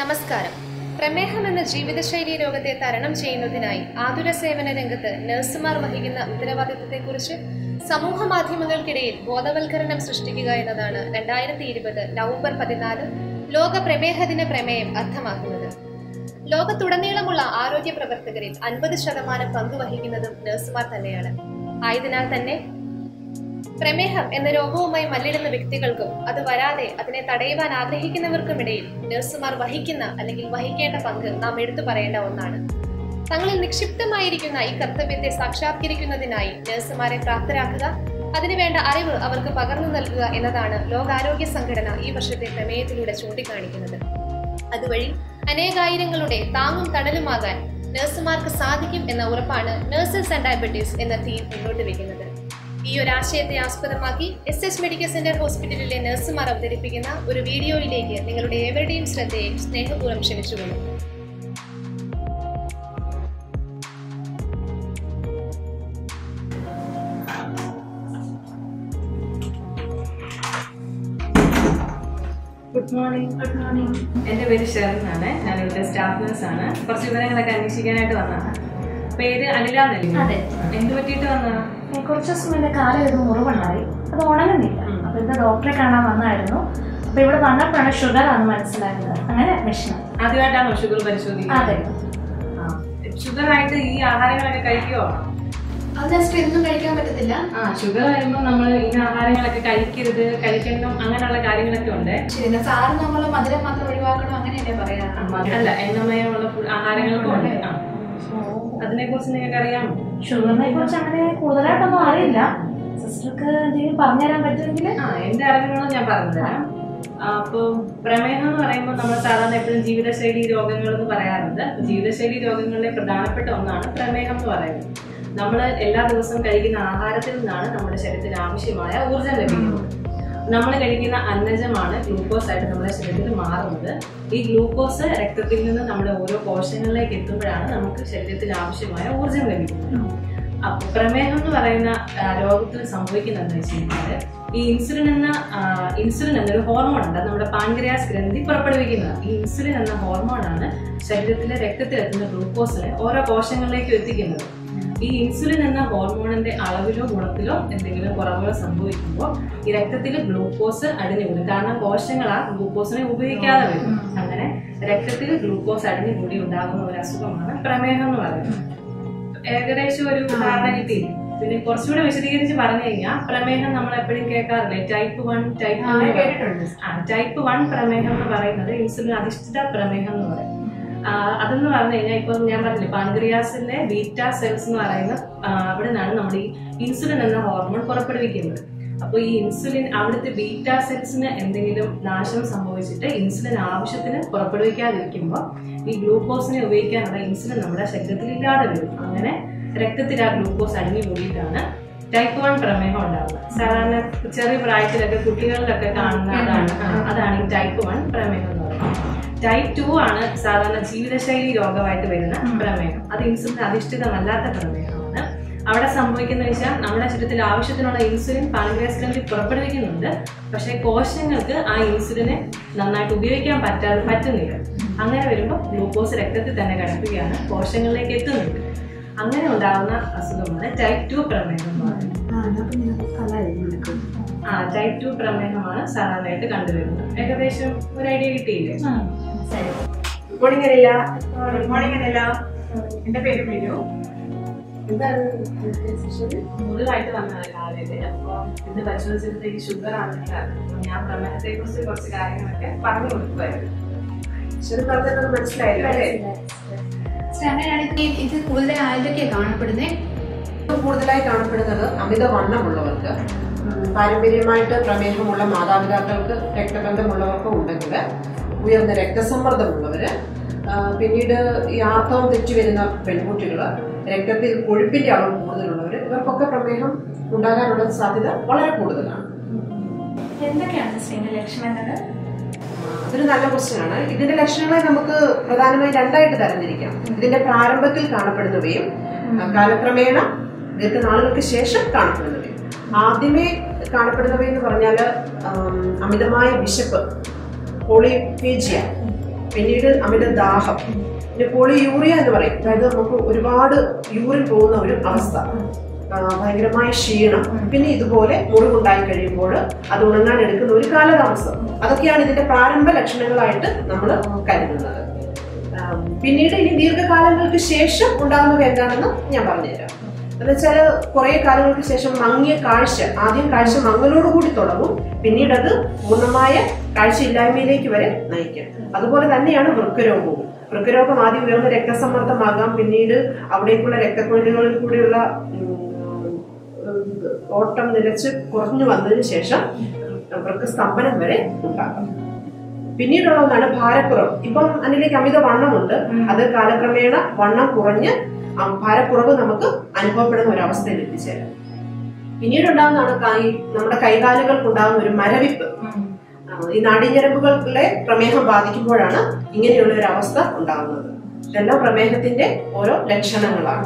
നമസ്കാരം പ്രമേഹം എന്ന ജീവിതശൈലി രോഗത്തെ തരണം ചെയ്യുന്നതിനായി ആതുര സേവന രംഗത്ത് നഴ്സുമാർ വഹിക്കുന്ന ഉത്തരവാദിത്തത്തെക്കുറിച്ച് സമൂഹ മാധ്യമങ്ങൾക്കിടയിൽ ബോധവൽക്കരണം സൃഷ്ടിക്കുക എന്നതാണ് രണ്ടായിരത്തി ഇരുപത് നവംബർ പതിനാല് ലോക പ്രമേഹ ദിന പ്രമേയം അർത്ഥമാക്കുന്നത് ലോകത്തുടനീളമുള്ള ആരോഗ്യ പ്രവർത്തകരിൽ അൻപത് ശതമാനം പങ്കുവഹിക്കുന്നതും നഴ്സുമാർ തന്നെയാണ് ആയതിനാൽ തന്നെ പ്രമേഹം എന്ന രോഗവുമായി മല്ലിടുന്ന വ്യക്തികൾക്കും അത് വരാതെ അതിനെ തടയുവാൻ ആഗ്രഹിക്കുന്നവർക്കുമിടയിൽ നഴ്സുമാർ വഹിക്കുന്ന അല്ലെങ്കിൽ വഹിക്കേണ്ട പങ്ക് നാം എടുത്തു പറയേണ്ട ഒന്നാണ് തങ്ങളിൽ നിക്ഷിപ്തമായിരിക്കുന്ന ഈ കർത്തവ്യത്തെ സാക്ഷാത്കരിക്കുന്നതിനായി നഴ്സുമാരെ പ്രാപ്തരാക്കുക അതിനുവേണ്ട അറിവ് അവർക്ക് പകർന്നു നൽകുക എന്നതാണ് ലോകാരോഗ്യ സംഘടന ഈ വർഷത്തെ പ്രമേയത്തിലൂടെ ചൂണ്ടിക്കാണിക്കുന്നത് അതുവഴി അനേകായിരങ്ങളുടെ താങ്ങും തണലുമാകാൻ നഴ്സുമാർക്ക് സാധിക്കും എന്ന ഉറപ്പാണ് നഴ്സസ് ആൻഡ് ഡയബറ്റീസ് എന്ന തീം മുന്നോട്ട് വയ്ക്കുന്നത് ഈ ഒരു ആശയത്തെ ആസ്പദമാക്കി എസ് എസ് മെഡിക്കൽ സെന്റർ ഹോസ്പിറ്റലിലെ നഴ്സുമാർ അവതരിപ്പിക്കുന്ന ഒരു വീഡിയോയിലേക്ക് നിങ്ങളുടെ ഏവരുടെയും ശ്രദ്ധയെ സ്നേഹപൂർവ്വം ക്ഷണിച്ചുകൊള്ളും ഗുഡ് മോർണിംഗ് ഗുഡ് മോർണിംഗ് എൻ്റെ പേര് ഷെറിൻ ആണ് ഞാൻ ഇവിടുത്തെ സ്റ്റാഫ് നഴ്സ് ആണ് കുറച്ച് വിവരങ്ങളൊക്കെ അന്വേഷിക്കാനായിട്ട് വന്നതാണ് പേര് അനില നെല്ലിമ അതെ. എന്ത് പറ്റിയിട്ട് വന്നതാ ഏ, കുറച്ച് ദിവസം മുന്നേ കാലം ഒരു മുറിവുണ്ടായി അത് ഉണങ്ങുന്നില്ല ഉം. അപ്പൊ ഇത് ഡോക്ടറെ കാണാൻ വന്നായിരുന്നു അപ്പൊ ഇവിടെ വന്നപ്പോഴാണ് ഷുഗർ ആണെന്ന് മനസ്സിലായത് അങ്ങനെ അഡ്മിഷൻ ആദ്യമായിട്ടാണോ ഷുഗർ പരിശോധിക്കുന്നത് അതെ ഷുഗർ ആയിട്ട് ഈ ആഹാരങ്ങളൊക്കെ കഴിക്കുമോ അത് നെക്സ്റ്റ് എന്നും കഴിക്കാൻ പറ്റത്തില്ല ആ ഷുഗർ വരുമ്പോൾ നമ്മൾ ഇന്ന ആഹാരങ്ങളൊക്കെ കഴിക്കരുത് കഴിക്കണം അങ്ങനെയുള്ള കാര്യങ്ങളൊക്കെ ഉണ്ട് ശരി സാറ് നമ്മൾ മധുരം മാത്രം ഒഴിവാക്കണം അങ്ങനെയല്ലേ പറയാറ് അല്ല എണ്ണമയമുള്ള ഫുഡ് ആഹാരങ്ങളൊക്കെ ഉണ്ട് ആ. അതിനെ കുറിച്ച് നിങ്ങൾക്ക് അറിയാമോ ഷുഗറിനെ കുറിച്ച് അങ്ങനെ കൂടുതലായിട്ടൊന്നും അറിയില്ല സിസ്റ്റർക്ക് എന്തെങ്കിലും പറഞ്ഞുതരാൻ പറ്റുമെങ്കിൽ ആ എന്റെ അറിവുകളും ഞാൻ പറഞ്ഞുതരാം അപ്പോൾ പ്രമേഹം എന്ന് പറയുമ്പോൾ നമ്മൾ സാധാരണ എപ്പോഴും ജീവിതശൈലി രോഗങ്ങൾ എന്ന് പറയാറുണ്ട് ജീവിതശൈലി രോഗങ്ങളിലെ പ്രധാനപ്പെട്ട ഒന്നാണ് പ്രമേഹം എന്ന് പറയുന്നത് നമ്മൾ എല്ലാ ദിവസവും കഴിക്കുന്ന ആഹാരത്തിൽ നിന്നാണ് നമ്മുടെ ശരീരത്തിന് ആവശ്യമായ ഊർജ്ജം ലഭിക്കുന്നത് നമ്മൾ കഴിക്കുന്ന അന്നജമാണ് ഗ്ലൂക്കോസ് ആയിട്ട് നമ്മുടെ ശരീരത്തിൽ മാറുന്നത് ഈ ഗ്ലൂക്കോസ് രക്തത്തിൽ നിന്ന് നമ്മുടെ ഓരോ കോശങ്ങളിലേക്ക് എത്തുമ്പോഴാണ് നമുക്ക് ശരീരത്തിൽ ആവശ്യമായ ഊർജ്ജം ലഭിക്കുന്നത് അപ്പൊ പ്രമേഹം എന്ന് പറയുന്ന ആ, രോഗത്തിൽ സംഭവിക്കുന്നത് എന്താ വെച്ച് കഴിഞ്ഞാല് ഈ ഇൻസുലിൻ എന്ന ആ, ഇൻസുലിൻ എന്നൊരു ഹോർമോൺ ഉണ്ട് അത് നമ്മുടെ പാൻക്രിയാസ് ഗ്രന്ഥി പുറപ്പെടുവിക്കുന്നത് ഈ ഇൻസുലിൻ എന്ന ഹോർമോണാണ് ശരീരത്തിലെ രക്തത്തിലെത്തുന്ന ഗ്ലൂക്കോസിനെ ഓരോ കോശങ്ങളിലേക്ക് എത്തിക്കുന്നത് ഈ ഇൻസുലിൻ എന്ന ഹോർമോണിന്റെ അളവിലോ ഗുണത്തിലോ എന്തെങ്കിലും കുറവുകൾ സംഭവിക്കുമ്പോൾ ഈ രക്തത്തിൽ ഗ്ലൂക്കോസ് അടിഞ്ഞുകൂടും കാരണം കോശങ്ങൾ ആ ഗ്ലൂക്കോസിനെ ഉപയോഗിക്കാതെ വരും അങ്ങനെ രക്തത്തിൽ ഗ്ലൂക്കോസ് അടിഞ്ഞുകൂടി ഉണ്ടാകുന്ന ഒരു അസുഖമാണ് പ്രമേഹം എന്ന് പറയുന്നത് ഏകദേശം ഒരു ധാരണ കിട്ടി പിന്നെ കുറച്ചുകൂടെ വിശദീകരിച്ച് പറഞ്ഞു കഴിഞ്ഞാൽ പ്രമേഹം നമ്മൾ എപ്പോഴും കേൾക്കാറില്ലേ ടൈപ്പ് വൺ ടൈപ്പ് ആ ടൈപ്പ് വൺ പ്രമേഹം എന്ന് പറയുന്നത് ഇൻസുലിൻ അധിഷ്ഠിത പ്രമേഹം എന്ന് പറയും ആ, അതെന്ന് പറഞ്ഞു കഴിഞ്ഞാൽ ഇപ്പൊ ഞാൻ പറഞ്ഞില്ലേ പാൻക്രിയാസിലെ ബീറ്റ സെൽസ് എന്ന് പറയുന്ന ആ, അവിടെ നിന്നാണ് നമ്മൾ ഈ ഇൻസുലിൻ എന്ന ഹോർമോൺ പുറപ്പെടുവിക്കുന്നത് അപ്പോൾ ഈ ഇൻസുലിൻ അവിടുത്തെ ബീറ്റ സെൽസിന് എന്തെങ്കിലും നാശം സംഭവിച്ചിട്ട് ഇൻസുലിൻ ആവശ്യത്തിന് പുറപ്പെടുവിക്കാതിരിക്കുമ്പോൾ ഈ ഗ്ലൂക്കോസിനെ ഉപയോഗിക്കാനുള്ള ഇൻസുലിൻ നമ്മുടെ ശരീരത്തിൽ ഇല്ലാതെ വരും അങ്ങനെ രക്തത്തിൽ ആ ഗ്ലൂക്കോസ് അടിഞ്ഞു കൂടിയിട്ടാണ് ടൈപ്പ് വൺ പ്രമേഹം ഉണ്ടാവുന്നത് സാധാരണ ചെറിയ പ്രായത്തിലൊക്കെ കുട്ടികളിലൊക്കെ കാണുന്ന അതാണ് ആ, അതാണ് ഈ ടൈപ്പ് വൺ പ്രമേഹം എന്ന് പറയുന്നത് ടൈപ്പ് ടു ആണ് സാധാരണ ജീവിതശൈലി രോഗമായിട്ട് വരുന്ന പ്രമേഹം അത് ഇൻസുലിൻ അധിഷ്ഠിതമല്ലാത്ത പ്രമേഹമാണ് അവിടെ സംഭവിക്കുന്നത് വെച്ചാൽ നമ്മുടെ ശരീരത്തിൽ ആവശ്യത്തിനുള്ള ഇൻസുലിൻ പാൻക്രിയാസ് ഗ്രന്ഥി പുറപ്പെടുവിക്കുന്നുണ്ട് പക്ഷേ കോശങ്ങൾക്ക് ആ ഇൻസുലിനെ നന്നായിട്ട് ഉപയോഗിക്കാൻ പറ്റാതെ പറ്റുന്നില്ല അങ്ങനെ വരുമ്പോൾ ഗ്ലൂക്കോസ് രക്തത്തിൽ തന്നെ കിടക്കുകയാണ് കോശങ്ങളിലേക്ക് എത്തുന്നുണ്ട് അങ്ങനെ ഉണ്ടാകുന്ന അസുഖമാണ് ടൈപ്പ് ടു പ്രമേഹം എന്ന് പറയുന്നത് ആ ടൈപ്പ് ടു പ്രമേഹമാണ് സാധാരണയായിട്ട് കണ്ടുവരുന്നത് ഏകദേശം ഒരു ഐഡിയ കിട്ടിയില്ലേ good morning Anila good morning Anila എന്റെ പേര് മിനു എന്താണ് മുതലായിട്ട് വന്നതാണ് രാവിലെ അപ്പോൾ ഇന്ന് പരിശോധിച്ചപ്പോഴത്തേക്ക് ഷുഗർ ആണ് അപ്പോൾ ഞാൻ പ്രമേഹത്തെ കുറിച്ച് കുറച്ച് കാര്യങ്ങളൊക്കെ പറഞ്ഞു കൊടുക്കുമായിരുന്നു ശരി പറഞ്ഞത് മനസ്സിലായല്ലോ അല്ലേ അങ്ങനെയാണെങ്കിൽ ഇത് കൂടുതൽ ആയിരൊക്കെ കാണപ്പെടുന്നേ ഏറ്റവും കൂടുതലായി കാണപ്പെടുന്നത് അമിതവണ്ണമുള്ളവർക്ക് ഉം, പാരമ്പര്യമായിട്ട് പ്രമേഹമുള്ള മാതാപിതാക്കൾക്ക് രക്തബന്ധമുള്ളവർക്ക് ഉണ്ടെങ്കിൽ ഉയർന്ന രക്തസമ്മർദ്ദമുള്ളവര് ആ, പിന്നീട് ഈ ആർത്തവം തെറ്റി വരുന്ന പെൺകുട്ടികൾ രക്തത്തിൽ കൊഴുപ്പിന്റെ അളവ് കൂടുതലുള്ളവർ ഇവർക്കൊക്കെ പ്രമേഹം ഉണ്ടാകാനുള്ള സാധ്യത വളരെ കൂടുതലാണ് എന്തൊക്കെയാണ് സിസ്റ്ററിന്റെ ലക്ഷണങ്ങൾ അതൊരു നല്ല ക്വസ്റ്റ്യൻ ആണ് ഇതിന്റെ ലക്ഷണങ്ങളെ നമുക്ക് പ്രധാനമായും രണ്ടായിട്ട് തരംതിരിക്കാം ഇതിന്റെ പ്രാരംഭത്തിൽ കാണപ്പെടുന്നവയും ആ, കാലക്രമേണ ദീർഘനാളുകൾക്ക് ശേഷം കാണപ്പെടുന്നവയും ആദ്യമേ കാണപ്പെടുന്നവയെന്ന് പറഞ്ഞാൽ അമിതമായ വിശപ്പ് പോളിപേജിയ പിന്നീട് അമിത ദാഹം പിന്നെ പോളിയൂറിയ എന്ന് പറയും അതായത് നമുക്ക് ഒരുപാട് യൂറിൻ പോകുന്ന ഒരു അവസ്ഥ ആ, ഭയങ്കരമായ ക്ഷീണം പിന്നെ ഇതുപോലെ മുറിവുണ്ടായി കഴിയുമ്പോൾ അത് ഉണങ്ങാൻ എടുക്കുന്ന ഒരു കാലതാമസം അതൊക്കെയാണ് ഇതിന്റെ പ്രാരംഭ ലക്ഷണങ്ങളായിട്ട് നമ്മൾ കരുതുന്നത് ആ, പിന്നീട് ഇനി ദീർഘകാലങ്ങൾക്ക് ശേഷം ഉണ്ടാകുന്നവ എന്താണെന്ന് ഞാൻ പറഞ്ഞുതരാം എന്നുവെച്ചാൽ കുറെ കാലങ്ങൾക്ക് ശേഷം മങ്ങിയ കാഴ്ച ആദ്യം കാഴ്ച മങ്ങലോടുകൂടി തുടങ്ങും പിന്നീട് അത് പൂർണ്ണമായ കാഴ്ചയില്ലായ്മയിലേക്ക് വരെ നയിക്കും അതുപോലെ തന്നെയാണ് വൃക്കരോഗവും വൃക്കരോഗം ആദ്യം ഉയർന്ന രക്തസമ്മർദ്ദമാകാം പിന്നീട് അവിടേക്കുള്ള രക്തക്കൊഴിലുകളിൽ കൂടിയുള്ള ഉം, ഉം, ഓട്ടം നിലച്ച് കുറഞ്ഞു വന്നതിന് ശേഷം വൃക്ക സ്തംഭനം വരെ ഉണ്ടാകാം പിന്നീടുള്ള ഒന്നാണ് ഭാരക്കുറവ് ഇപ്പം അതിലേക്ക് അമിത വണ്ണമുണ്ട് അത് കാലക്രമേണ വണ്ണം കുറഞ്ഞ് ആ ഭാരക്കുറവ് നമുക്ക് അനുഭവപ്പെടുന്ന ഒരു അവസ്ഥയിൽ എത്തിച്ചേരാം പിന്നീട് ഉണ്ടാകുന്നതാണ് കൈ നമ്മുടെ കൈകാലുകൾക്ക് ഉണ്ടാകുന്ന ഒരു മരവിപ്പ് ആ, ഈ നാഡീഞരമ്പുകളിലെ പ്രമേഹം ബാധിക്കുമ്പോഴാണ് ഇങ്ങനെയുള്ള ഒരു അവസ്ഥ ഉണ്ടാകുന്നത് ഇതെല്ലാം പ്രമേഹത്തിന്റെ ഓരോ ലക്ഷണങ്ങളാണ്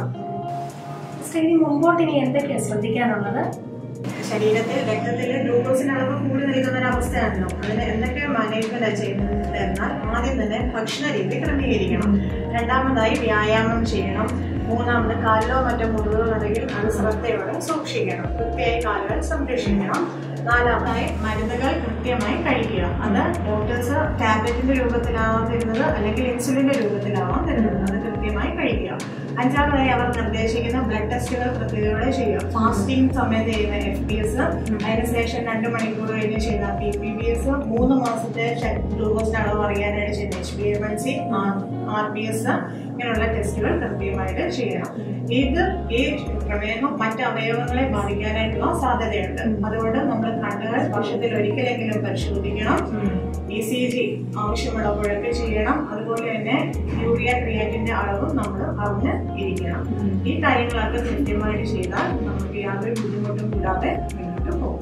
ഇനി മുമ്പോട്ട് ഇനി എന്തൊക്കെയാണ് ശ്രദ്ധിക്കാനുള്ളത് ശരീരത്തിൽ രക്തത്തിൽ ഗ്ലൂക്കോസിന്റെ അളവ് കൂടി നിൽക്കുന്ന ഒരു അവസ്ഥയാണല്ലോ അതിന് എന്തൊക്കെ മാനേജ്മെന്റ് ചെയ്യുന്നത് എന്നാൽ ആദ്യം തന്നെ ഭക്ഷണ രീതി ക്രമീകരിക്കണം രണ്ടാമതായി വ്യായാമം ചെയ്യണം മൂന്നാമത് കാലിലോ മറ്റോ മുറിവുകൾ ഉണ്ടെങ്കിൽ അത് ശ്രദ്ധയോടെ സൂക്ഷിക്കണം വൃത്തിയായി കാലുകൾ സംരക്ഷിക്കണം നാലാമതായി മരുന്നുകൾ കൃത്യമായി കഴിക്കുക അത് ഡോക്ടേഴ്സ് ടാബ്ലറ്റിന്റെ രൂപത്തിലാവാൻ തരുന്നത് അല്ലെങ്കിൽ ഇൻസുലിന്റെ രൂപത്തിലാവാൻ തരുന്നത് അത് കൃത്യമായി കഴിക്കുക അഞ്ചാമതായി അവർ നിർദ്ദേശിക്കുന്ന ബ്ലഡ് ടെസ്റ്റുകൾ കൃത്യതയോടെ ചെയ്യുക ഫാസ്റ്റിംഗ് സമയത്ത് ചെയ്യുന്ന എഫ് പി എസ് അതിനുശേഷം രണ്ട് മണിക്കൂർ കഴിഞ്ഞ് ചെയ്യുന്ന പി പി ബി എസ് മൂന്ന് മാസത്തെ ഗ്ലൂക്കോസിന്റെ അളവ് അറിയാനായിട്ട് ചെയ്യുന്ന H B M N C R B S ഇങ്ങനെയുള്ള ടെസ്റ്റുകൾ കൃത്യമായിട്ട് ചെയ്യണം ഇത് ഈ പ്രമേഹം മറ്റ് അവയവങ്ങളെ ബാധിക്കാനായിട്ടുള്ള സാധ്യതയുണ്ട് അതുകൊണ്ട് നമ്മൾ കണ്ണുകൾ വർഷത്തിൽ ഒരിക്കലെങ്കിലും പരിശോധിക്കണം ഇ സി ജി ആവശ്യമുള്ളപ്പോഴൊക്കെ ചെയ്യണം അതുപോലെ തന്നെ യൂറിയ ക്രിയാറ്റിന്റെ അളവും നമ്മൾ അറിഞ്ഞ് ഇരിക്കണം ഈ കാര്യങ്ങളൊക്കെ കൃത്യമായിട്ട് ചെയ്താൽ നമുക്ക് യാതൊരു ബുദ്ധിമുട്ടും കൂടാതെ മുന്നോട്ട് പോകും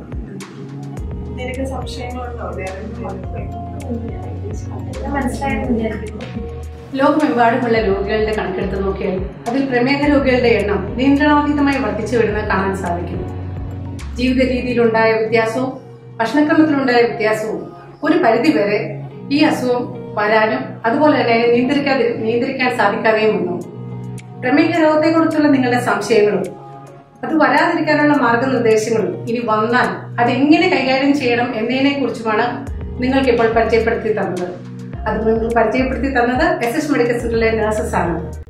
നിനക്ക് സംശയങ്ങളുണ്ടോ വേറെ എല്ലാം മനസ്സിലായെന്ന് വിചാരിക്കുന്നു ലോകമെമ്പാടുമുള്ള രോഗികളുടെ കണക്കെടുത്ത് നോക്കിയാൽ അതിൽ പ്രമേഹ രോഗികളുടെ എണ്ണം നിയന്ത്രണാതീതമായി വർദ്ധിച്ചു വരുന്നത് കാണാൻ സാധിക്കും ജീവിത രീതിയിലുണ്ടായ വ്യത്യാസവും ഭക്ഷണക്രമത്തിലുണ്ടായ വ്യത്യാസവും ഒരു പരിധിവരെ ഈ അസുഖം വരാനും അതുപോലെ തന്നെ നിയന്ത്രിക്കാതെ നിയന്ത്രിക്കാൻ സാധിക്കാതെയും വന്നു പ്രമേഹ രോഗത്തെക്കുറിച്ചുള്ള നിങ്ങളുടെ സംശയങ്ങളും അത് വരാതിരിക്കാനുള്ള മാർഗനിർദ്ദേശങ്ങളും ഇനി വന്നാൽ അതെങ്ങനെ കൈകാര്യം ചെയ്യണം എന്നതിനെ കുറിച്ചുമാണ് നിങ്ങൾക്ക് ഇപ്പോൾ പരിചയപ്പെടുത്തി തന്നത് അത് നിങ്ങൾ പരിചയപ്പെടുത്തി തന്നത് എസ് എസ് മെഡിക്കൽ സെന്ററിലെ നഴ്സസ് ആണ്